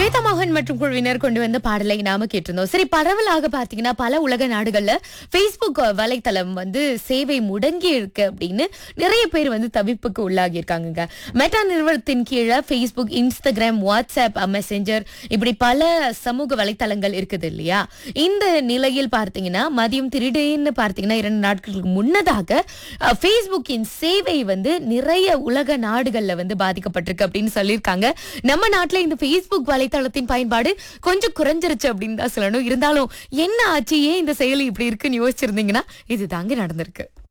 ஸ்வேதா மோகன் மற்றும் குழுவினர் கொண்டு வந்த பாடலை நாம கேட்டிருந்தோம் சரி பரவலாக பார்த்தீங்கன்னா பல உலக நாடுகள்ல Facebook வலைத்தளம் வந்து சேவை முடங்கி இருக்கு அப்படின்னு நிறைய பேர் வந்து தவிப்புக்கு உள்ளாகி இருக்காங்க மெட்டா நிறுவனத்தின் கீழே Facebook இன்ஸ்டாகிராம் வாட்ஸ்அப் மெசேஞ்சர் இப்படி பல சமூக வலைத்தளங்கள் இருக்குது இல்லையா இந்த நிலையில் பார்த்தீங்கன்னா மதியம் திடீர்னு பார்த்தீங்கன்னா இரண்டு நாட்களுக்கு முன்னதாக அஹ், Facebookiன் சேவை வந்து நிறைய உலக நாடுகள்ல வந்து பாதிக்கப்பட்டிருக்கு அப்படின்னு சொல்லியிருக்காங்க நம்ம நாட்டுல இந்த Facebook வலைத்தளத்தின் பயன்பாடு கொஞ்சம் குறைஞ்சிருச்சு அப்படின்னு தான் சொல்லணும் இருந்தாலும் என்ன ஆச்சு ஏன் இந்த செயலி இப்படி இருக்குன்னு யோசிச்சிருந்தீங்கன்னா இது தாங்க நடந்திருக்கு